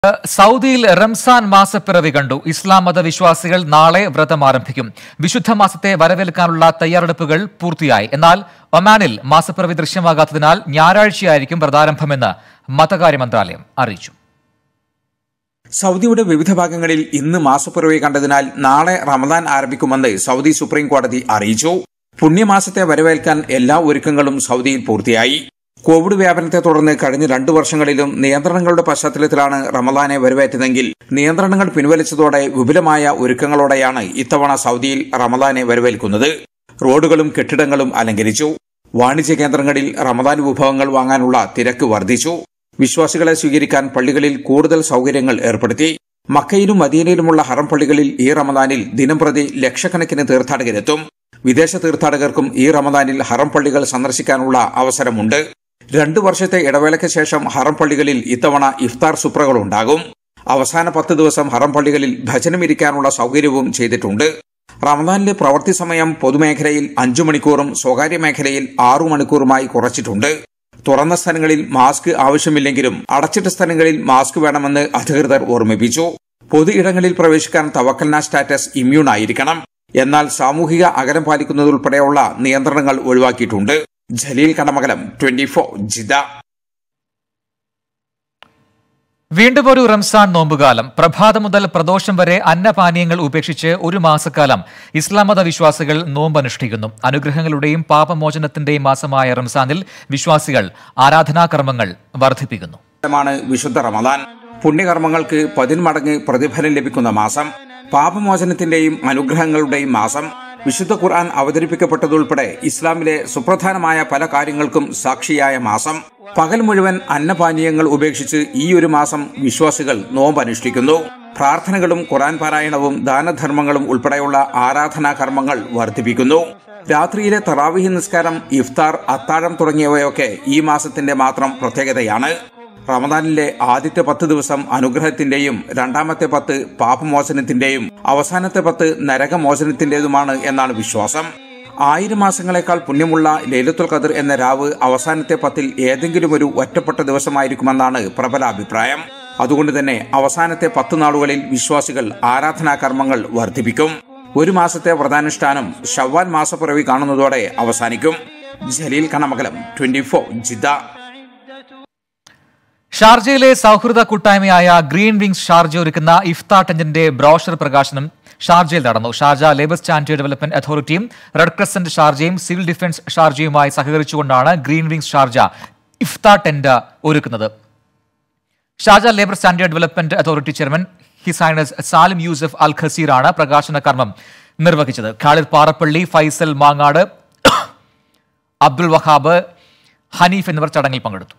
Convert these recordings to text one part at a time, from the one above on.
സൗദിയിൽ റംസാൻ മാസപ്പിറവി കണ്ടു ഇസ്ലാം മതവിശ്വാസികൾ നാളെ വ്രതം ആരംഭിക്കും വിശുദ്ധ മാസത്തെ വരവേൽക്കാനുള്ള തയ്യാറെടുപ്പുകൾ പൂർത്തിയായി എന്നാൽ ഒമാനിൽ മാസപ്പിറവി ദൃശ്യമാകാത്തതിനാൽ ഞായറാഴ്ചയായിരിക്കും വ്രതാരംഭമെന്ന് മതകാര്യ മന്ത്രാലയം അറിയിച്ചു സൗദിയുടെ വിവിധ ഭാഗങ്ങളിൽ ഇന്ന് മാസപ്പിറവി കണ്ടതിനാൽ നാളെ റമദാൻ ആരംഭിക്കുമെന്ന് സൗദി സുപ്രീം കോടതി അറിയിച്ചു പുണ്യമാസത്തെ വരവേൽക്കാൻ എല്ലാ ഒരുക്കങ്ങളും സൗദിയിൽ പൂർത്തിയായി കോവിഡ് വ്യാപനത്തെ തുടർന്ന് കഴിഞ്ഞ രണ്ടു വർഷങ്ങളിലും നിയന്ത്രണങ്ങളുടെ പശ്ചാത്തലത്തിലാണ് റമദാനെ വരവേറ്റതെങ്കിൽ നിയന്ത്രണങ്ങൾ പിൻവലിച്ചതോടെ വിപുലമായ ഒരുക്കങ്ങളോടെയാണ് ഇത്തവണ സൗദിയിൽ റമദാനെ വരവേൽക്കുന്നത് റോഡുകളും കെട്ടിടങ്ങളും അലങ്കരിച്ചു വാണിജ്യ കേന്ദ്രങ്ങളിൽ റമദാൻ വിഭവങ്ങൾ വാങ്ങാനുള്ള തിരക്ക് വർദ്ധിച്ചു വിശ്വാസികളെ സ്വീകരിക്കാൻ പള്ളികളിൽ കൂടുതൽ സൗകര്യങ്ങൾ ഏർപ്പെടുത്തി മക്കയിലും മദീനയിലുമുള്ള ഹറം പള്ളികളിൽ ഈ റമദാനിൽ ദിനംപ്രതി ലക്ഷക്കണക്കിന് തീർത്ഥാടകരെത്തും വിദേശ തീർത്ഥാടകർക്കും ഈ റമദാനിൽ ഹറം പള്ളികൾ സന്ദർശിക്കാനുള്ള അവസരമുണ്ട് രണ്ടു വർഷത്തെ ഇടവേളയ്ക്ക് ശേഷം ഹറം പള്ളികളിൽ ഇത്തവണ ഇഫ്താർ സുപ്രകളുണ്ടാകും അവസാന പത്ത് ദിവസം ഹറം പള്ളികളിൽ ഭജനമിരിക്കാനുള്ള സൗകര്യവും ചെയ്തിട്ടുണ്ട് റമദാനിലെ പ്രവൃത്തി സമയം പൊതുമേഖലയിൽ അഞ്ചു മണിക്കൂറും സ്വകാര്യ മേഖലയിൽ ആറു മണിക്കൂറുമായി കുറച്ചിട്ടുണ്ട് തുറന്ന സ്ഥലങ്ങളിൽ മാസ്ക് ആവശ്യമില്ലെങ്കിലും അടച്ചിട്ട സ്ഥലങ്ങളിൽ മാസ്ക് വേണമെന്ന് അധികൃതർ ഓർമ്മിപ്പിച്ചു പൊതു ഇടങ്ങളിൽ പ്രവേശിക്കാൻ തവക്കൽന സ്റ്റാറ്റസ് ഇമ്മ്യൂൺ ആയിരിക്കണം എന്നാൽ സാമൂഹിക അകലം പാലിക്കുന്നതുൾപ്പെടെയുള്ള നിയന്ത്രണങ്ങൾ ഒഴിവാക്കിയിട്ടുണ്ട് Jaleel Kadamakalam twenty four Jeddah വീണ്ടും ഒരു റംസാൻ നോമ്പുകാലം പ്രഭാതം മുതൽ പ്രദോഷം വരെ അന്നപാനീയങ്ങൾ ഉപേക്ഷിച്ച് ഒരു മാസക്കാലം ഇസ്ലാം മത വിശ്വാസികൾ നോമ്പ് അനുഷ്ഠിക്കുന്നു അനുഗ്രഹങ്ങളുടെയും പാപമോചനത്തിന്റെയും മാസമായ റംസാനിൽ വിശ്വാസികൾ ആരാധനാകർമ്മങ്ങൾ വർദ്ധിപ്പിക്കുന്നു മാണ് വിശുദ്ധ റമദാൻ പുണ്യകർമ്മങ്ങൾക്ക് പതിന്മടങ്ങ് പ്രതിഫലം ലഭിക്കുന്ന മാസം പാപമോചനത്തിന്റെയും അനുഗ്രഹങ്ങളുടെയും മാസം വിശുദ്ധ ഖുർആൻ അവതരിപ്പിക്കപ്പെട്ടതുൾപ്പെടെ ഇസ്ലാമിലെ സുപ്രധാനമായ പല കാര്യങ്ങൾക്കും സാക്ഷിയായ മാസം പകൽ മുഴുവൻ അന്നപാനീയങ്ങൾ ഉപേക്ഷിച്ച് ഈ ഒരു മാസം വിശ്വാസികൾ നോമ്പ് അനുഷ്ഠിക്കുന്നു പ്രാർത്ഥനകളും ഖുറാൻ പാരായണവും ദാനധർമ്മങ്ങളും ഉൾപ്പെടെയുള്ള ആരാധനാ കർമ്മങ്ങൾ വർദ്ധിപ്പിക്കുന്നു രാത്രിയിലെ തറാവിഹി നിസ്കാരം ഇഫ്താർ അത്താഴം തുടങ്ങിയവയൊക്കെ ഈ മാസത്തിന്റെ മാത്രം പ്രത്യേകതയാണ് റമദാനിലെ ആദ്യത്തെ പത്ത് ദിവസം അനുഗ്രഹത്തിന്റെയും രണ്ടാമത്തെ പത്ത് പാപമോചനത്തിന്റെയും അവസാനത്തെ പത്ത് നരകമോചനത്തിന്റേതുമാണ് എന്നാണ് വിശ്വാസം ആയിരം മാസങ്ങളെക്കാൾ പുണ്യമുള്ള ലൈലത്തുൽ ഖദർ എന്ന രാവ് അവസാനത്തെ പത്തിൽ ഏതെങ്കിലും ഒരു ഒറ്റപ്പെട്ട ദിവസമായിരിക്കുമെന്നാണ് പ്രബല അഭിപ്രായം അതുകൊണ്ട് തന്നെ അവസാനത്തെ പത്ത് നാളുകളിൽ വിശ്വാസികൾ ആരാധനാ കർമ്മങ്ങൾ വർദ്ധിപ്പിക്കും ഒരു മാസത്തെ വ്രതാനുഷ്ഠാനം ഷവ്വാൽ മാസപ്പിറവി കാണുന്നതോടെ അവസാനിക്കും Jaleel Kanamakalam twenty four Jeddah ഷാർജയിലെ സൗഹൃദ കൂട്ടായ്മയായ ഗ്രീൻ വിങ്സ് ഷാർജ ഒരുക്കുന്ന ഇഫ്താ ടെന്റിന്റെ ബ്രോഷർ പ്രകാശനം ഷാർജയിൽ നടന്നു ഷാർജ ലേബർ സ്റ്റാൻഡേർഡ് ഡെവലപ്മെന്റ് അതോറിറ്റിയും റെഡ് ക്രസന്റ് ഷാർജയും സിവിൽ ഡിഫൻസ് ഷാർജയുമായി സഹകരിച്ചുകൊണ്ടാണ് ഗ്രീൻ വിങ്സ് ഷാർജ ഇഫ്താ ടെന്റ് ഒരുക്കുന്നത് Sharjah labour standard development authority chairman his highness Salim Yousuf Al ഖസീറാണ് പ്രകാശന കർമ്മം നിർവഹിച്ചത് ഖാലിദ് പാറപ്പള്ളി ഫൈസൽ മാങ്ങാട് അബ്ദുൾ വഹാബ് ഹനീഫ് എന്നിവർ ചടങ്ങിൽ പങ്കെടുത്തു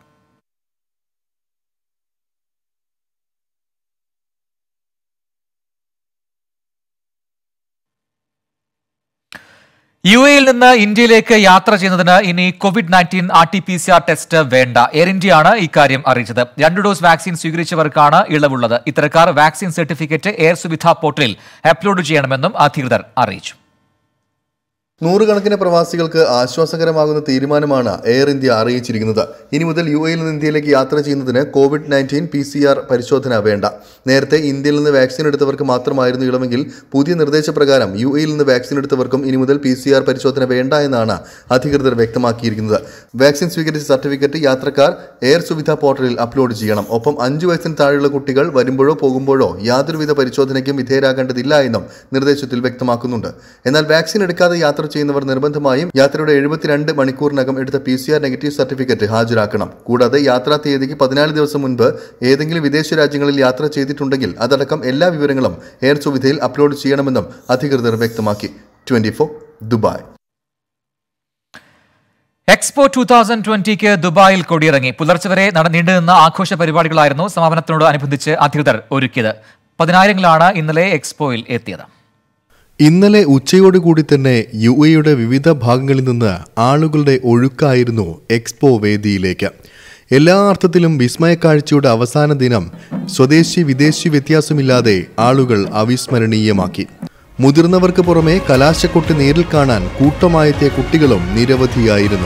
യു എയിൽ നിന്ന് ഇന്ത്യയിലേക്ക് യാത്ര ചെയ്യുന്നതിന് ഇനി Covid nineteen R T P C R test വേണ്ട എയർ ഇന്ത്യയാണ് ഇക്കാര്യം അറിയിച്ചത് രണ്ട് ഡോസ് വാക്സിൻ സ്വീകരിച്ചവർക്കാണ് ഇളവുള്ളത് ഇത്തരക്കാർ വാക്സിൻ സർട്ടിഫിക്കറ്റ് എയർ സുവിധ പോർട്ടലിൽ അപ്ലോഡ് ചെയ്യണമെന്നും അധികൃതർ അറിയിച്ചു നൂറുകണക്കിന് പ്രവാസികൾക്ക് ആശ്വാസകരമാകുന്ന തീരുമാനമാണ് എയർ ഇന്ത്യ അറിയിച്ചിരിക്കുന്നത് ഇനി മുതൽ യു എയിൽ നിന്ന് ഇന്ത്യയിലേക്ക് യാത്ര ചെയ്യുന്നതിന് Covid nineteen P C R പരിശോധന വേണ്ട നേരത്തെ ഇന്ത്യയിൽ നിന്ന് വാക്സിൻ എടുത്തവർക്ക് മാത്രമായിരുന്നു ഇളവെങ്കിൽ പുതിയ നിർദ്ദേശപ്രകാരം യു എയിൽ നിന്ന് വാക്സിൻ എടുത്തവർക്കും ഇനി മുതൽ പി സി ആർ പരിശോധന വേണ്ട എന്നാണ് അധികൃതർ വ്യക്തമാക്കിയിരിക്കുന്നത് വാക്സിൻ സ്വീകരിച്ച സർട്ടിഫിക്കറ്റ് യാത്രക്കാർ എയർ സുവിധ പോർട്ടലിൽ അപ്ലോഡ് ചെയ്യണം ഒപ്പം അഞ്ചു വയസ്സിന് താഴെയുള്ള കുട്ടികൾ വരുമ്പോഴോ പോകുമ്പോഴോ യാതൊരുവിധ പരിശോധനയ്ക്കും വിധേയരാകേണ്ടതില്ല എന്നും നിർദ്ദേശത്തിൽ വ്യക്തമാക്കുന്നുണ്ട് എന്നാൽ വാക്സിൻ എടുക്കാതെ യാത്ര ചെയ്യുന്നവർ നിർബന്ധമായും യാത്രയുടെ എഴുപത്തിരണ്ട് മണിക്കൂറിനകം എടുത്ത P C R negative certificate ഹാജരാക്കണം കൂടാതെ യാത്രാ തീയതിക്ക് പതിനാല് ദിവസം മുൻപ് ഏതെങ്കിലും വിദേശ രാജ്യങ്ങളിൽ യാത്ര ചെയ്തിട്ടുണ്ടെങ്കിൽ അതടക്കം എല്ലാ വിവരങ്ങളും എയർ സുവിധയിൽ അപ്ലോഡ് ചെയ്യണമെന്നും അധികൃതർ വ്യക്തമാക്കി twenty Dubai expo two thousand ട്വന്റിക്ക് ദുബായിൽ കൊടിയിറങ്ങി പുലർച്ചെ വരെ നട- നീണ്ടുനിന്ന ആഘോഷ പരിപാടികളായിരുന്നു സമാപനത്തിനോട് അനുബന്ധിച്ച് അധികൃതർ ഒരുക്കിയത് പതിനായിരങ്ങളാണ് ഇന്നലെ എക്സ്പോയിൽ എത്തിയത് ഇന്നലെ ഉച്ചയോടുകൂടി തന്നെ യു എയുടെ വിവിധ ഭാഗങ്ങളിൽ നിന്ന് ആളുകളുടെ ഒഴുക്കായിരുന്നു എക്സ്പോ വേദിയിലേക്ക് എല്ലാ അർത്ഥത്തിലും വിസ്മയക്കാഴ്ചയുടെ അവസാന ദിനം സ്വദേശി വിദേശി വ്യത്യാസമില്ലാതെ ആളുകൾ അവിസ്മരണീയമാക്കി മുതിർന്നവർക്ക് പുറമെ കലാശക്കൊട്ട് നേരിൽ കാണാൻ കൂട്ടമായെത്തിയ കുട്ടികളും നിരവധിയായിരുന്നു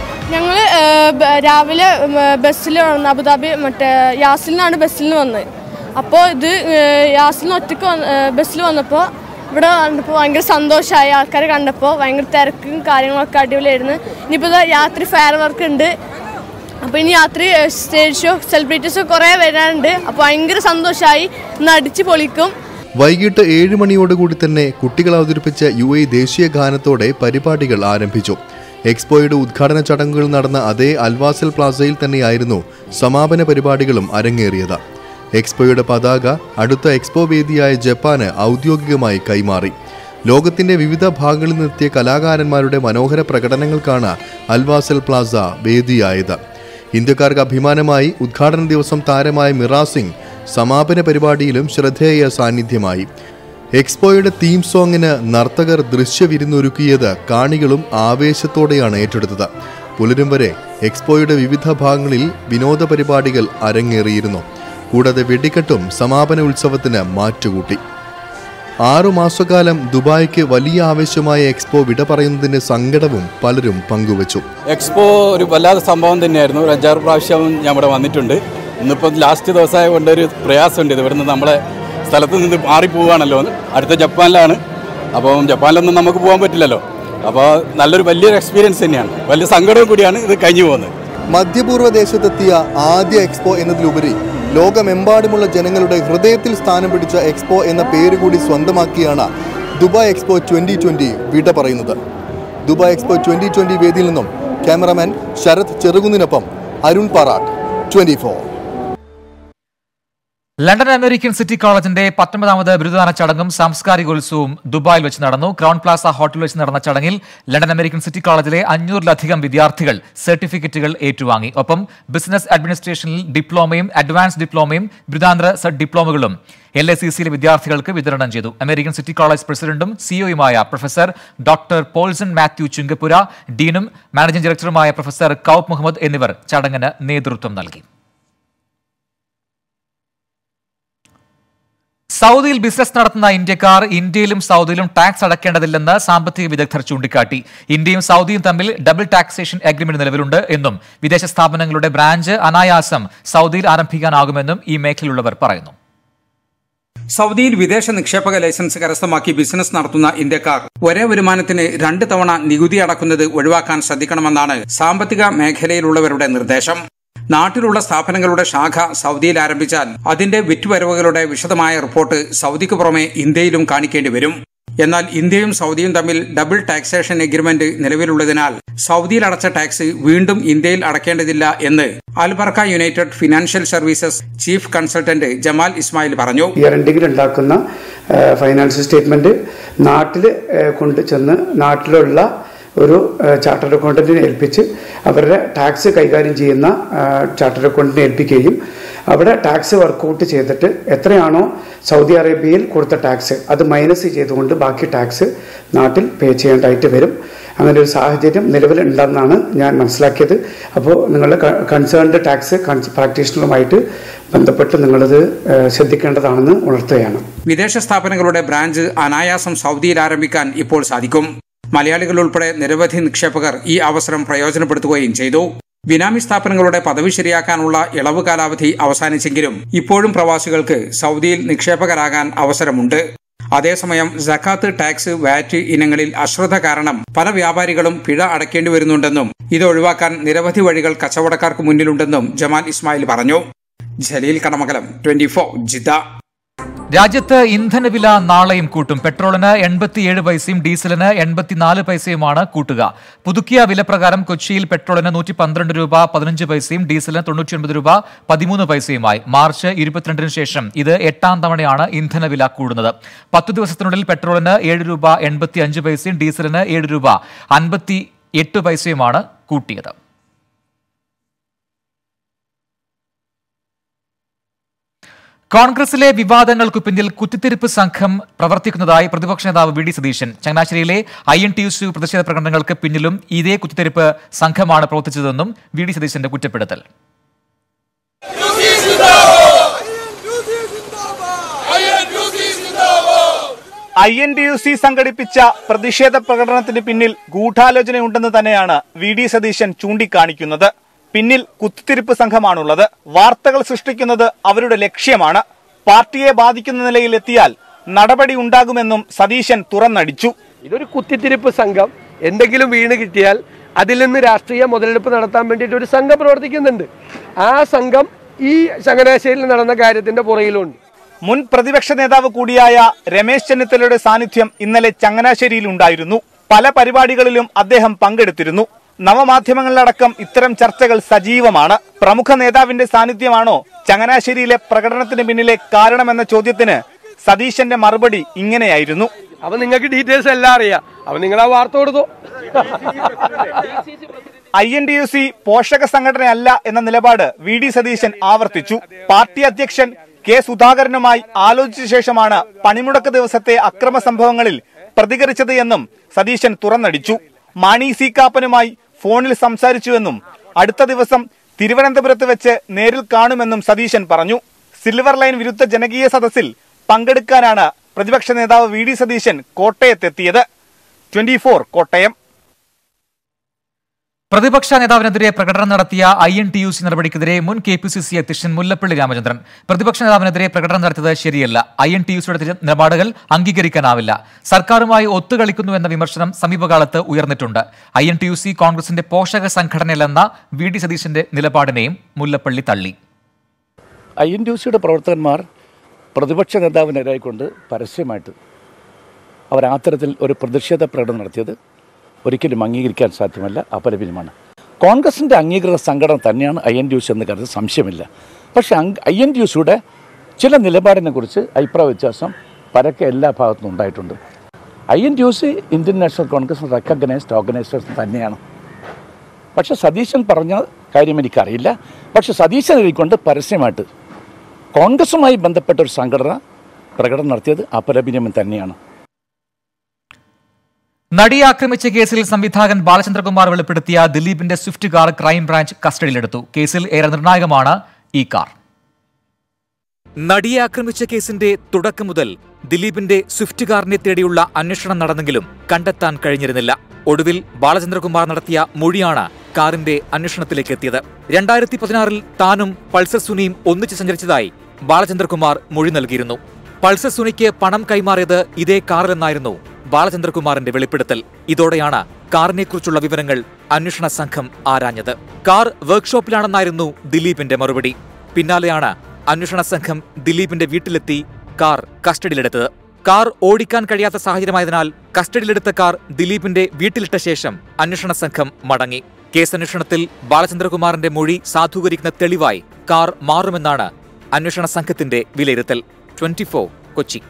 ഞങ്ങൾ രാവിലെ ബസ്സിൽ വന്ന് അബുദാബി മറ്റേ യാസിൽ നിന്നാണ് ബസ്സിൽ നിന്ന് വന്നത് അപ്പോൾ ഇത് യാസിന് ഒറ്റയ്ക്ക് ബസ്സിൽ വന്നപ്പോൾ ഇവിടെ വന്നപ്പോൾ ഭയങ്കര സന്തോഷമായി ആൾക്കാരെ കണ്ടപ്പോൾ ഭയങ്കര തിരക്കും കാര്യങ്ങളൊക്കെ അടിപൊളിയായിരുന്നു ഇനിയിപ്പോൾ ഇതാ രാത്രി ഫയർ വർക്ക് ഉണ്ട് അപ്പോൾ ഇനി രാത്രി സ്റ്റേജ് ഷോ സെലിബ്രിറ്റീസ് കുറേ വരാനുണ്ട് അപ്പോൾ ഭയങ്കര സന്തോഷമായി ഇന്ന് അടിച്ച് പൊളിക്കും വൈകിട്ട് ഏഴ് മണിയോടുകൂടി തന്നെ കുട്ടികൾ അവതരിപ്പിച്ച യു എ ദേശീയ ഗാനത്തോടെ പരിപാടികൾ ആരംഭിച്ചു എക്സ്പോയുടെ ഉദ്ഘാടന ചടങ്ങുകൾ നടന്ന അതേ അൽവാസൽ പ്ലാസയിൽ തന്നെയായിരുന്നു സമാപന പരിപാടികളും അരങ്ങേറിയത് എക്സ്പോയുടെ പതാക അടുത്ത എക്സ്പോ വേദിയായ ജപ്പാന് ഔദ്യോഗികമായി കൈമാറി ലോകത്തിന്റെ വിവിധ ഭാഗങ്ങളിൽ നിന്നെത്തിയ കലാകാരന്മാരുടെ മനോഹര പ്രകടനങ്ങൾക്കാണ് അൽവാസൽ പ്ലാസ വേദിയായത് ഇന്ത്യക്കാർക്ക് അഭിമാനമായി ഉദ്ഘാടന ദിവസം താരമായ മിറ സിംഗ് സമാപന പരിപാടിയിലും ശ്രദ്ധേയ സാന്നിധ്യമായി എക്സ്പോയുടെ തീം സോങ്ങിന് നർത്തകർ ദൃശ്യവിരുന്നൊരുക്കിയത് കാണികളും ആവേശത്തോടെയാണ് ഏറ്റെടുത്തത് പുലരും വരെ എക്സ്പോയുടെ വിവിധ ഭാഗങ്ങളിൽ വിനോദ പരിപാടികൾ അരങ്ങേറിയിരുന്നു കൂടാതെ വെടിക്കെട്ടും സമാപന ഉത്സവത്തിന് മാറ്റുകൂട്ടി ആറു മാസക്കാലം ദുബായ്ക്ക് വലിയ ആവേശമായ എക്സ്പോ വിട പറയുന്നതിന്റെ സങ്കടവും പലരും പങ്കുവച്ചു എക്സ്പോ ഒരു വല്ലാത്ത സംഭവം തന്നെയായിരുന്നു ഒരു അഞ്ചാറ് പ്രാവശ്യം ഞാൻ ഇവിടെ വന്നിട്ടുണ്ട് ഇന്നിപ്പം ലാസ്റ്റ് ദിവസമായ കൊണ്ട് ഒരു പ്രയാസമുണ്ട് ഇത് ഇവിടുന്ന് നമ്മളെ സ്ഥലത്ത് നിന്ന് മാറിപ്പോവുകയാണല്ലോ അടുത്ത ജപ്പാനിലാണ് അപ്പം ജപ്പാനിലൊന്നും നമുക്ക് പോകാൻ പറ്റില്ലല്ലോ അപ്പോൾ നല്ലൊരു വലിയൊരു എക്സ്പീരിയൻസ് തന്നെയാണ് വലിയ സങ്കടവും കൂടിയാണ് ഇത് കഴിഞ്ഞു പോകുന്നത് മധ്യപൂർവ്വ ദേശത്തെത്തിയ ആദ്യ എക്സ്പോ എന്നതിലുപരി ലോകമെമ്പാടുമുള്ള ജനങ്ങളുടെ ഹൃദയത്തിൽ സ്ഥാനം പിടിച്ച എക്സ്പോ എന്ന പേര് കൂടി സ്വന്തമാക്കിയാണ് ദുബായ് എക്സ്പോ ട്വന്റി ട്വന്റി വിട പറയുന്നത് ദുബായ് എക്സ്പോ ട്വന്റി ട്വന്റി വേദിയിൽ നിന്നും ക്യാമറാമാൻ ശരത് ചെറുകുന്നിനൊപ്പം Arun Parat twenty four London American city കോളേജിന്റെ പത്തൊമ്പതാമത് ബിരുദദാന ചടങ്ങും സാംസ്കാരികോത്സവവും ദുബായിൽ വെച്ച് നടന്നു ക്രൗൺ പ്ലാസ ഹോട്ടലിൽ വെച്ച് നടന്ന ചടങ്ങിൽ ലണ്ടൻ അമേരിക്കൻ സിറ്റി കോളേജിലെ അഞ്ഞൂറിലധികം വിദ്യാർത്ഥികൾ സർട്ടിഫിക്കറ്റുകൾ ഏറ്റുവാങ്ങി ഒപ്പം ബിസിനസ് അഡ്മിനിസ്ട്രേഷനിൽ ഡിപ്ലോമയും അഡ്വാൻസ് ഡിപ്ലോമയും ബിരുദാന്തര സെറ്റ് ഡിപ്ലോമകളും എൽ എ സി സിയിലെ വിദ്യാർത്ഥികൾക്ക് വിതരണം ചെയ്തു അമേരിക്കൻ സിറ്റി കോളേജ് പ്രസിഡന്റും സിഇഒയുമായ പ്രൊഫസർ ഡോക്ടർ പോൾസൺ മാത്യു ചുങ്കപ്പുര ഡീനും മാനേജിംഗ് ഡയറക്ടറുമായ പ്രൊഫസർ കൌപ്പ് മുഹമ്മദ് എന്നിവർ ചടങ്ങിന് നേതൃത്വം നൽകി സൗദിയിൽ ബിസിനസ് നടത്തുന്ന ഇന്ത്യക്കാർ ഇന്ത്യയിലും സൗദിയിലും ടാക്സ് അടക്കേണ്ടതില്ലെന്ന് സാമ്പത്തിക വിദഗ്ധർ ചൂണ്ടിക്കാട്ടി ഇന്ത്യയും സൗദിയും തമ്മിൽ ഡബിൾ ടാക്സേഷൻ അഗ്രിമെന്റ് നിലവിലുണ്ട് എന്നും വിദേശ സ്ഥാപനങ്ങളുടെ ബ്രാഞ്ച് അനായാസം സൗദിയിൽ ആരംഭിക്കാനാകുമെന്നും ഈ മേഖലയിലുള്ളവർ പറയുന്നു സൗദിയിൽ വിദേശ നിക്ഷേപക ലൈസൻസ് കരസ്ഥമാക്കി ബിസിനസ് നടത്തുന്ന ഇന്ത്യക്കാർ ഒരേ വരുമാനത്തിന് രണ്ട് തവണ നികുതി അടക്കുന്നത് ഒഴിവാക്കാൻ ശ്രദ്ധിക്കണമെന്നാണ് സാമ്പത്തിക മേഖലയിലുള്ളവരുടെ നിർദ്ദേശം നാട്ടിലുള്ള സ്ഥാപനങ്ങളുടെ ശാഖ സൗദിയിൽ ആരംഭിച്ചാൽ അതിന്റെ വിറ്റുവരവുകളുടെ വിശദമായ റിപ്പോർട്ട് സൗദിക്ക് പുറമെ ഇന്ത്യയിലും കാണിക്കേണ്ടി വരും എന്നാൽ ഇന്ത്യയും സൗദിയും തമ്മിൽ ഡബിൾ ടാക്സേഷൻ എഗ്രിമെന്റ് നിലവിലുള്ളതിനാൽ സൗദിയിൽ അടച്ച ടാക്സ് വീണ്ടും ഇന്ത്യയിൽ അടക്കേണ്ടതില്ല എന്ന് Al Barka united financial services chief consultant Jamal Ismail പറഞ്ഞു ഇയർ എൻഡിങ്ങിൽ ഉണ്ടാക്കുന്ന ഫൈനാൻഷ്യൽ സ്റ്റേറ്റ്മെന്റ് നാട്ടിൽ കൊണ്ട് ചെന്ന് നാട്ടിലുള്ള ഒരു ചാർട്ടേഡ് അക്കൗണ്ടന്റിനെ ഏൽപ്പിച്ച് അവരുടെ ടാക്സ് കൈകാര്യം ചെയ്യുന്ന ചാർട്ടേഡ് അക്കൗണ്ടന്റിനെ ഏൽപ്പിക്കുകയും അവിടെ ടാക്സ് വർക്കൗട്ട് ചെയ്തിട്ട് എത്രയാണോ സൗദി അറേബ്യയിൽ കൊടുത്ത ടാക്സ് അത് മൈനസ് ചെയ്തുകൊണ്ട് ബാക്കി ടാക്സ് നാട്ടിൽ പേ ചെയ്യേണ്ടതായിട്ട് വരും അങ്ങനെ ഒരു സാഹചര്യം നിലവിലുണ്ടെന്നാണ് ഞാൻ മനസ്സിലാക്കിയത് അപ്പോൾ നിങ്ങൾ കൺസേൺഡ് ടാക്സ് പ്രാക്ടീഷണറുമായിട്ട് ബന്ധപ്പെട്ട് നിങ്ങളത് ശ്രദ്ധിക്കേണ്ടതാണെന്ന് ഉണർത്തുകയാണ് വിദേശ സ്ഥാപനങ്ങളുടെ ബ്രാഞ്ച് അനായാസം സൗദിയിൽ ആരംഭിക്കാൻ ഇപ്പോൾ സാധിക്കും മലയാളികൾ ഉൾപ്പെടെ നിരവധി നിക്ഷേപകർ ഈ അവസരം പ്രയോജനപ്പെടുത്തുകയും ചെയ്തു ബിനാമി സ്ഥാപനങ്ങളുടെ പദവി ശരിയാക്കാനുള്ള ഇളവ് കാലാവധി അവസാനിച്ചെങ്കിലും ഇപ്പോഴും പ്രവാസികൾക്ക് സൗദിയിൽ നിക്ഷേപകരാകാൻ അവസരമുണ്ട് അതേസമയം ജക്കാത്ത് ടാക്സ് വാറ്റ് ഇനങ്ങളിൽ അശ്രദ്ധ കാരണം പല വ്യാപാരികളും പിഴ അടയ്ക്കേണ്ടി വരുന്നുണ്ടെന്നും ഇത് ഒഴിവാക്കാൻ നിരവധി വഴികൾ കച്ചവടക്കാർക്ക് മുന്നിലുണ്ടെന്നും ജമാൽ ഇസ്മായിൽ പറഞ്ഞു Jaleel Kadamakalam twenty four Jeddah രാജ്യത്ത് ഇന്ധനവില നാളെയും കൂട്ടും പെട്രോളിന് എൺപത്തിയേഴ് പൈസയും ഡീസലിന് എൺപത്തിനാല് പൈസയുമാണ് കൂട്ടുക പുതുക്കിയ വിലപ്രകാരം കൊച്ചിയിൽ പെട്രോളിന് നൂറ്റി പന്ത്രണ്ട് രൂപ പതിനഞ്ച് പൈസയും ഡീസലിന് തൊണ്ണൂറ്റിയൊൻപത് രൂപ പതിമൂന്ന് പൈസയുമായി മാർച്ച് ഇരുപത്തിരണ്ടിന് ശേഷം ഇത് എട്ടാം തവണയാണ് ഇന്ധനവില കൂടുന്നത് പത്തു ദിവസത്തിനുള്ളിൽ പെട്രോളിന് ഏഴ് രൂപ എൺപത്തി അഞ്ച് പൈസയും ഡീസലിന് ഏഴ് രൂപ അൻപത്തി എട്ട് പൈസയുമാണ് കൂട്ടിയത് കോൺഗ്രസിലെ വിവാദങ്ങൾക്ക് പിന്നിൽ കുത്തിത്തിരിപ്പ് സംഘം പ്രവർത്തിക്കുന്നതായി പ്രതിപക്ഷ നേതാവ് വി ഡി സതീശൻ ചങ്ങനാശ്ശേരിയിലെ I N T U C പ്രതിഷേധ പ്രകടനങ്ങൾക്ക് പിന്നിലും ഇതേ കുത്തിത്തിരിപ്പ് സംഘമാണ് പ്രവർത്തിച്ചതെന്നും വി ഡി സതീശന്റെ കുറ്റപ്പെടുത്തൽ I N D U C സംഘടിപ്പിച്ച പ്രതിഷേധ പ്രകടനത്തിന് പിന്നിൽ ഗൂഢാലോചനയുണ്ടെന്ന് തന്നെയാണ് വി ഡി സതീശൻ ചൂണ്ടിക്കാണിക്കുന്നത് പിന്നിൽ കുത്തിത്തിരിപ്പ് സംഘമാണുള്ളത് വാർത്തകൾ സൃഷ്ടിക്കുന്നത് അവരുടെ ലക്ഷ്യമാണ് പാർട്ടിയെ ബാധിക്കുന്ന നിലയിൽ എത്തിയാൽ നടപടി ഉണ്ടാകുമെന്നും സതീശൻ തുറന്നടിച്ചു ഇതൊരു കുത്തിത്തിരിപ്പ് സംഘം എന്തെങ്കിലും വീണ് കിട്ടിയാൽ അതിൽ നിന്ന് രാഷ്ട്രീയ മുതലെടുപ്പ് നടത്താൻ വേണ്ടിയിട്ട് ഒരു സംഘം പ്രവർത്തിക്കുന്നുണ്ട് ആ സംഘം ഈ ചങ്ങനാശ്ശേരിയിൽ നടന്ന കാര്യത്തിന്റെ പുറകിലുണ്ട് മുൻ പ്രതിപക്ഷ നേതാവ് കൂടിയായ രമേശ് ചെന്നിത്തലയുടെ സാന്നിധ്യം ഇന്നലെ ചങ്ങനാശ്ശേരിയിൽ ഉണ്ടായിരുന്നു പല പരിപാടികളിലും അദ്ദേഹം പങ്കെടുത്തിരുന്നു നവമാധ്യമങ്ങളിലടക്കം ഇത്തരം ചർച്ചകൾ സജീവമാണ് പ്രമുഖ നേതാവിന്റെ സാന്നിധ്യമാണോ ചങ്ങനാശ്ശേരിയിലെ പ്രകടനത്തിന് പിന്നിലെ കാരണമെന്ന ചോദ്യത്തിന് സതീശന്റെ മറുപടി ഇങ്ങനെയായിരുന്നു അപ്പൊ നിങ്ങൾക്ക് ഡീറ്റെയിൽസ് എല്ലാം അറിയാം അപ്പൊ നിങ്ങൾ ആ വാർത്ത കൊടുത്തു I N D U C പോഷക സംഘടനയല്ല എന്ന നിലപാട് വി ഡി സതീശൻ ആവർത്തിച്ചു പാർട്ടി അധ്യക്ഷൻ കെ സുധാകരനുമായി ആലോചിച്ച ശേഷമാണ് പണിമുടക്ക് ദിവസത്തെ അക്രമ സംഭവങ്ങളിൽ പ്രതികരിച്ചത് എന്നും സതീശൻ തുറന്നടിച്ചു മാണി സി കാപ്പനുമായി ഫോണിൽ സംസാരിച്ചുവെന്നും അടുത്ത ദിവസം തിരുവനന്തപുരത്ത് വെച്ച് നേരിൽ കാണുമെന്നും സതീശൻ പറഞ്ഞു സിൽവർ ലൈൻ വിരുദ്ധ ജനകീയ സദസ്സിൽ പങ്കെടുക്കാനാണ് പ്രതിപക്ഷ നേതാവ് വി ഡി സതീശൻ കോട്ടയത്തെത്തിയത് ട്വന്റി കോട്ടയം പ്രതിപക്ഷ നേതാവിനെതിരെ പ്രകടനം നടത്തിയ I N T U C നടപടിക്കെതിരെ മുൻ കെ പി സി സി അധ്യക്ഷൻ മുല്ലപ്പള്ളി രാമചന്ദ്രൻ പ്രതിപക്ഷ നേതാവിനെതിരെ പ്രകടനം നടത്തിയത് ശരിയല്ല ഐ എൻ ടി യു സിയുടെ നിലപാടുകൾ അംഗീകരിക്കാനാവില്ല സർക്കാരുമായി ഒത്തുകളിക്കുന്നു എന്ന വിമർശനം സമീപകാലത്ത് ഉയർന്നിട്ടുണ്ട് I N T U C കോൺഗ്രസിന്റെ പോഷക സംഘടനയല്ലെന്ന വി ഡി സതീശന്റെ നിലപാടിനെയും മുല്ലപ്പള്ളി തള്ളി ഐ എൻ ടി യു സിയുടെ പ്രവർത്തകന്മാർ പ്രതിപക്ഷ നേതാവിനെതിരായിക്കൊണ്ട് പരസ്യമായിട്ട് അവർ ആ തരത്തിൽ ഒരു പ്രതിഷേധ പ്രകടനം നടത്തിയത് ഒരിക്കലും അംഗീകരിക്കാൻ സാധ്യമല്ല അപലപനമാണ് കോൺഗ്രസിൻ്റെ അംഗീകൃത സംഘടന തന്നെയാണ് I N T U C എന്ന കാര്യത്തിൽ സംശയമില്ല പക്ഷേ ഐ എൻ ടി യു സിയുടെ ചില നിലപാടിനെ കുറിച്ച് അഭിപ്രായ വ്യത്യാസം പരക്കെ എല്ലാ ഭാഗത്തും ഉണ്ടായിട്ടുണ്ട് I N T U C Indian National Congress recognised organisation തന്നെയാണ് പക്ഷേ സതീശൻ പറഞ്ഞ കാര്യം എനിക്കറിയില്ല പക്ഷേ സതീശനെ കൊണ്ട് പരസ്യമായിട്ട് കോൺഗ്രസുമായി ബന്ധപ്പെട്ട ഒരു സംഘടന പ്രകടനം നടത്തിയത് അപലപനീയം തന്നെയാണ് നടിയെ ആക്രമിച്ച കേസിൽ സംവിധായകൻ ബാലചന്ദ്രകുമാർ വെളിപ്പെടുത്തിയ ദിലീപിന്റെ സ്വിഫ്റ്റ് കാർ ക്രൈംബ്രാഞ്ച് കസ്റ്റഡിയിലെടുത്തു കേസിൽ ഏറെ നിർണായകമാണ് ഈ കാർ നടിയെ ആക്രമിച്ച കേസിന്റെ തുടക്കം മുതൽ ദിലീപിന്റെ സ്വിഫ്റ്റ് കാറിനെ തേടിയുള്ള അന്വേഷണം നടന്നെങ്കിലും കണ്ടെത്താൻ കഴിഞ്ഞിരുന്നില്ല ഒടുവിൽ ബാലചന്ദ്രകുമാർ നടത്തിയ മൊഴിയാണ് കാറിന്റെ അന്വേഷണത്തിലേക്ക് എത്തിയത് രണ്ടായിരത്തി പതിനാറിൽ താനും പൾസർ സുനിയും ഒന്നിച്ച് സഞ്ചരിച്ചതായി ബാലചന്ദ്രകുമാർ മൊഴി നൽകിയിരുന്നു പൾസർ സുനിക്ക് പണം കൈമാറിയത് ഇതേ കാറിലെന്നായിരുന്നു ബാലചന്ദ്രകുമാറിന്റെ വെളിപ്പെടുത്തൽ ഇതോടെയാണ് കാറിനെക്കുറിച്ചുള്ള വിവരങ്ങൾ അന്വേഷണ സംഘം ആരാഞ്ഞത് കാർ വർക്ക്ഷോപ്പിലാണെന്നായിരുന്നു ദിലീപിന്റെ മറുപടി പിന്നാലെയാണ് അന്വേഷണ സംഘം ദിലീപിന്റെ വീട്ടിലെത്തി കാർ കസ്റ്റഡിയിലെടുത്തത് കാർ ഓടിക്കാൻ കഴിയാത്ത സാഹചര്യമായതിനാൽ കസ്റ്റഡിയിലെടുത്ത കാർ ദിലീപിന്റെ വീട്ടിലിട്ട ശേഷം അന്വേഷണ സംഘം മടങ്ങി കേസന്വേഷണത്തിൽ ബാലചന്ദ്രകുമാറിന്റെ മൊഴി സാധൂകരിക്കുന്ന തെളിവായി കാർ മാറുമെന്നാണ് അന്വേഷണ സംഘത്തിന്റെ വിലയിരുത്തൽ ട്വന്റി കൊച്ചി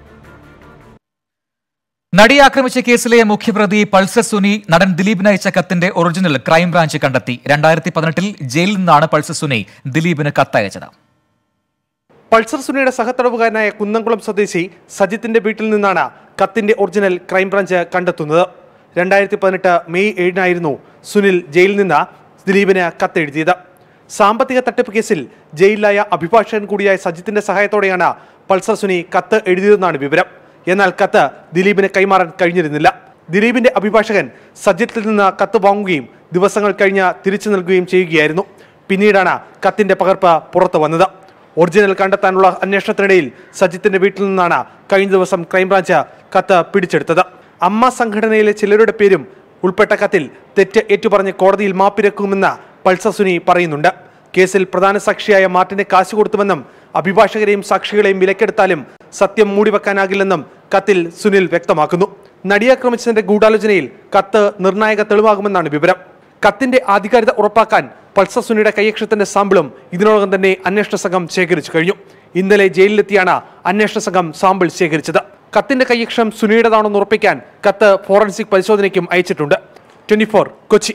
നടിയെ ആക്രമിച്ച കേസിലെ മുഖ്യപ്രതി പൾസർ സുനി നടൻ ദിലീപിന് അയച്ച കത്തിന്റെ ഒറിജിനൽ ക്രൈംബ്രാഞ്ച് കണ്ടെത്തി രണ്ടായിരത്തി പതിനെട്ടിൽ ജയിലിൽ നിന്നാണ് പൾസർ സുനി ദിലീപിന് കത്തയച്ചത് പൾസർ സുനിയുടെ സഹതടവുകാരനായ കുന്നംകുളം സ്വദേശി സജിത്തിന്റെ വീട്ടിൽ നിന്നാണ് കത്തിന്റെ ഒറിജിനൽ ക്രൈംബ്രാഞ്ച് കണ്ടെത്തുന്നത് രണ്ടായിരത്തി പതിനെട്ട് മെയ് ഏഴിനായിരുന്നു സുനിൽ ജയിലിൽ നിന്ന് ദിലീപിന് കത്തെഴുതിയത് സാമ്പത്തിക തട്ടിപ്പ് കേസിൽ ജയിലിലായ അഭിഭാഷകൻ കൂടിയായ സജിത്തിന്റെ സഹായത്തോടെയാണ് പൾസർ സുനി കത്ത് എഴുതിയതെന്നാണ് വിവരം എന്നാൽ കത്ത് ദിലീപിന് കൈമാറാൻ കഴിഞ്ഞിരുന്നില്ല ദിലീപിന്റെ അഭിഭാഷകൻ സജിത്തിൽ നിന്ന് കത്ത് വാങ്ങുകയും ദിവസങ്ങൾ കഴിഞ്ഞ് തിരിച്ചു നൽകുകയും ചെയ്യുകയായിരുന്നു പിന്നീടാണ് കത്തിന്റെ പകർപ്പ് പുറത്തു വന്നത് ഒറിജിനൽ കണ്ടെത്താനുള്ള അന്വേഷണത്തിനിടയിൽ സജിത്തിന്റെ വീട്ടിൽ നിന്നാണ് കഴിഞ്ഞ ദിവസം ക്രൈംബ്രാഞ്ച് കത്ത് പിടിച്ചെടുത്തത് അമ്മ സംഘടനയിലെ ചിലരുടെ പേരും ഉൾപ്പെട്ട കത്തിൽ തെറ്റ് ഏറ്റുപറഞ്ഞ് കോടതിയിൽ മാപ്പിരക്കുമെന്ന് പൾസർ സുനി പറയുന്നുണ്ട് കേസിൽ പ്രധാന സാക്ഷിയായ മാർട്ടിനെ കാശ് കൊടുത്തുവെന്നും അഭിഭാഷകരെയും സാക്ഷികളെയും വിലക്കെടുത്താലും സത്യം മൂടിവെക്കാനാകില്ലെന്നും കത്തിൽ സുനിൽ വ്യക്തമാക്കുന്നു നടിയാക്രമിച്ചതിന്റെ ഗൂഢാലോചനയിൽ കത്ത് നിർണായക തെളിവാകുമെന്നാണ് വിവരം കത്തിന്റെ ആധികാരികത ഉറപ്പാക്കാൻ പൾസർ സുനിയുടെ കൈയക്ഷരത്തിന്റെ സാമ്പിളും ഇതിനോടകം തന്നെ അന്വേഷണ സംഘം ശേഖരിച്ചു കഴിഞ്ഞു ഇന്നലെ ജയിലിലെത്തിയാണ് അന്വേഷണ സംഘം സാമ്പിൾ ശേഖരിച്ചത് കത്തിന്റെ കൈയക്ഷരം സുനിയുടേതാണെന്ന് ഉറപ്പിക്കാൻ കത്ത് ഫോറൻസിക് പരിശോധനയ്ക്കും അയച്ചിട്ടുണ്ട് ട്വന്റി കൊച്ചി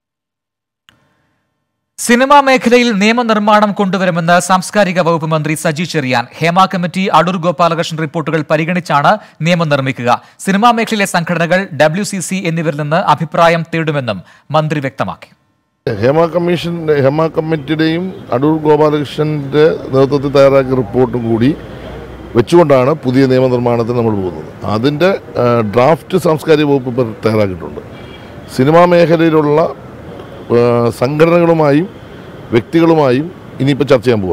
സിനിമാ മേഖലയിൽ നിയമനിർമ്മാണം കൊണ്ടുവരുമെന്ന് സാംസ്കാരിക വകുപ്പ് മന്ത്രി സജി ചെറിയാൻ ഹേമ കമ്മിറ്റി അടൂർ ഗോപാലകൃഷ്ണൻ റിപ്പോർട്ടുകൾ പരിഗണിച്ചാണ് നിയമം നിർമ്മിക്കുക സിനിമാ മേഖലയിലെ സംഘടനകൾ ഡബ്ല്യു സി സി എന്നിവരിൽ നിന്ന് അഭിപ്രായം തേടുമെന്നും മന്ത്രി വ്യക്തമാക്കി ഹേമ കമ്മീഷൻ ഹേമ കമ്മിറ്റിയുടെയും അടൂർ ഗോപാലകൃഷ്ണന്റെ നേതൃത്വത്തിൽ തയ്യാറാക്കിയ റിപ്പോർട്ടും കൂടി വെച്ചുകൊണ്ടാണ് പുതിയ നിയമനിർമ്മാണത്തിന് നമ്മൾ പോകുന്നത് അതിൻ്റെ ആ, ഡ്രാഫ്റ്റ് സാംസ്കാരിക വകുപ്പ് ഇപ്പോൾ തയ്യാറാക്കിയിട്ടുണ്ട് സിനിമാ മേഖലയിലുള്ള ആ, സംഘടനകളുമായും വ്യക്തികളുമായും ഇനിയിപ്പോൾ ചർച്ച ചെയ്യാൻ പോവുകയാണ്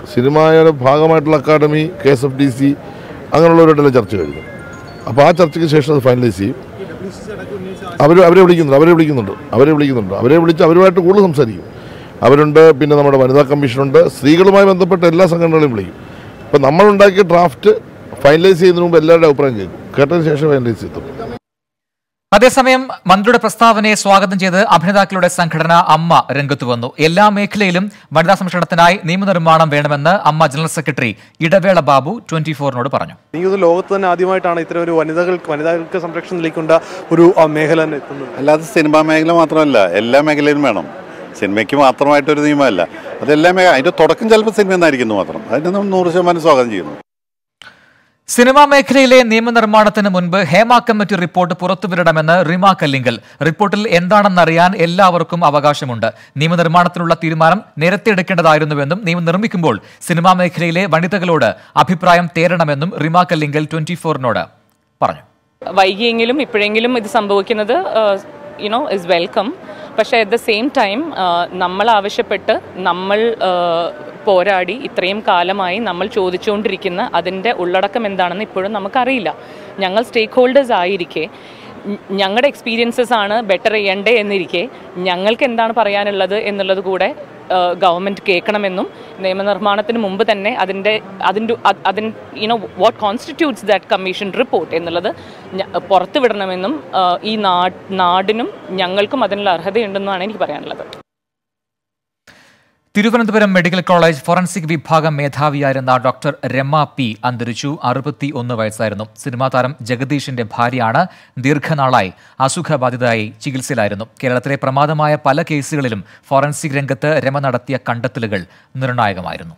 സിനിമയുടെ ഭാഗമായിട്ടുള്ള academy K S F D C അങ്ങനെയുള്ളവരുമായിട്ടെല്ലാം ചർച്ച കഴിഞ്ഞു അപ്പോൾ ആ ചർച്ചയ്ക്ക് ശേഷം അത് ഫൈനലൈസ് ചെയ്യും അവർ അവരെ വിളിക്കുന്നുണ്ട് അവരെ വിളിക്കുന്നുണ്ട് അവരെ വിളിക്കുന്നുണ്ട് അവരെ വിളിച്ച് അവരുമായിട്ട് കൂടുതൽ സംസാരിക്കും അവരുണ്ട് പിന്നെ നമ്മുടെ വനിതാ കമ്മീഷനുണ്ട് സ്ത്രീകളുമായി ബന്ധപ്പെട്ട എല്ലാ സംഘടനകളെയും വിളിക്കും അപ്പം നമ്മളുണ്ടാക്കിയ ഡ്രാഫ്റ്റ് ഫൈനലൈസ് ചെയ്യുന്നതിന് മുമ്പ് എല്ലാവരുടെ അഭിപ്രായം കേൾക്കും കേട്ടതിന് ശേഷം ഫൈനലൈസ് ചെയ്തു അതേസമയം മന്ത്രിയുടെ പ്രസ്താവനയെ സ്വാഗതം ചെയ്ത് അഭിനേതാക്കളുടെ സംഘടന അമ്മ രംഗത്തു വന്നു എല്ലാ മേഖലയിലും വനിതാ സംരക്ഷണത്തിനായി നിയമനിർമ്മാണം വേണമെന്ന് അമ്മ ജനറൽ സെക്രട്ടറി ഇടവേള ബാബു ട്വന്റി ഫോറിനോട് പറഞ്ഞു എനിക്ക് തോന്നുന്നു ലോകത്ത് തന്നെ ആദ്യമായിട്ടാണ് ഇത്തരം ഒരു വനിതകൾക്ക് വനിതകൾക്ക് സംരക്ഷണത്തിലേക്കുണ്ട ഒരു ആ, മേഖല തന്നെ എത്തുന്നത് അല്ലാതെ സിനിമാ മേഖല മാത്രമല്ല എല്ലാ മേഖലയിലും വേണം സിനിമയ്ക്ക് മാത്രമായിട്ടൊരു നിയമമല്ല അതെല്ലാ മേഖല അതിൻ്റെ തുടക്കം ചിലപ്പോൾ സിനിമ എന്നായിരിക്കുന്നു മാത്രം അതിനെ നമ്മൾ നൂറ് ശതമാനം സ്വാഗതം ചെയ്യുന്നു സിനിമാ മേഖലയിലെ നിയമനിർമ്മാണത്തിന് മുൻപ് ഹേമ കമ്മിറ്റി റിപ്പോർട്ട് പുറത്തുവിടണമെന്ന് റിമ കല്ലിങ്കൽ റിപ്പോർട്ടിൽ എന്താണെന്നറിയാൻ എല്ലാവർക്കും അവകാശമുണ്ട് നിയമനിർമ്മാണത്തിനുള്ള തീരുമാനം നേരത്തെ എടുക്കേണ്ടതായിരുന്നുവെന്നും നിയമം നിർമ്മിക്കുമ്പോൾ സിനിമാ മേഖലയിലെ വനിതകളോട് അഭിപ്രായം തേടണമെന്നും റിമ കല്ലിങ്കൽ ട്വന്റി ഫോറിനോട് പറഞ്ഞു വൈകിയെങ്കിലും ഇപ്പോഴെങ്കിലും ഇത് സംഭവിക്കുന്നത് യുനോ ഇസ് വെൽക്കം പക്ഷേ അറ്റ് ദ സെയിം ടൈം നമ്മൾ ആവശ്യപ്പെട്ട് നമ്മൾ ആ, പോരാടി ഇത്രയും കാലമായി നമ്മൾ ചോദിച്ചുകൊണ്ടിരിക്കുന്ന അതിൻ്റെ ഉള്ളടക്കം എന്താണെന്ന് ഇപ്പോഴും നമുക്കറിയില്ല ഞങ്ങൾ സ്റ്റേക്ക് ഹോൾഡേഴ്സ് ആയിരിക്കെ ഞ- ഞങ്ങളുടെ എക്സ്പീരിയൻസസ് ആണ് ബെറ്റർ ചെയ്യണ്ടേ എന്നിരിക്കെ ഞങ്ങൾക്ക് എന്താണ് പറയാനുള്ളത് എന്നുള്ളത് കൂടെ ഗവൺമെൻറ് കേൾക്കണമെന്നും നിയമനിർമ്മാണത്തിന് മുമ്പ് തന്നെ അതിൻ്റെ അതിൻ്റെ അതിൻ you know what constitutes that commission report എന്നുള്ളത് ഞ- പുറത്തുവിടണമെന്നും ആ, ഈ നാട് നാടിനും ഞങ്ങൾക്കും അതിനുള്ള അർഹതയുണ്ടെന്നാണ് എനിക്ക് പറയാനുള്ളത് തിരുവനന്തപുരം മെഡിക്കൽ കോളേജ് ഫോറൻസിക് വിഭാഗം മേധാവിയായിരുന്ന ഡോക്ടർ രമ പി അന്തരിച്ചു അറുപത്തി ഒന്ന് വയസ്സായിരുന്നു സിനിമാ താരം ജഗദീഷിന്റെ ഭാര്യയാണ് ദീർഘനാളായി അസുഖബാധിതയായി ചികിത്സയിലായിരുന്നു കേരളത്തിലെ പ്രമാദമായ പല കേസുകളിലും ഫോറൻസിക് രംഗത്ത് രമ നടത്തിയ കണ്ടെത്തലുകൾ നിർണായകമായിരുന്നു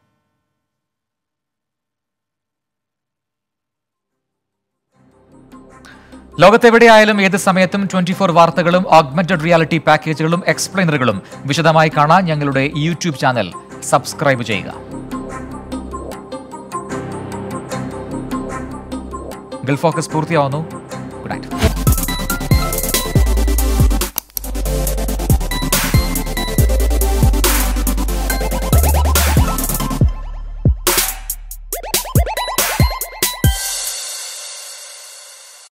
ലോകത്തെവിടെയായാലും ഏത് സമയത്തും ട്വന്റി ഫോർ വാർത്തകളും ഓഗ്മെന്റഡ് റിയാലിറ്റി പാക്കേജുകളും എക്സ്പ്ലെയിനറുകളും വിശദമായി കാണാൻ ഞങ്ങളുടെ യൂട്യൂബ് ചാനൽ സബ്സ്ക്രൈബ് ചെയ്യുക ഗൾഫ് ഫോക്കസ് പൂർത്തിയാവുന്നു ഗുഡ് നൈറ്റ്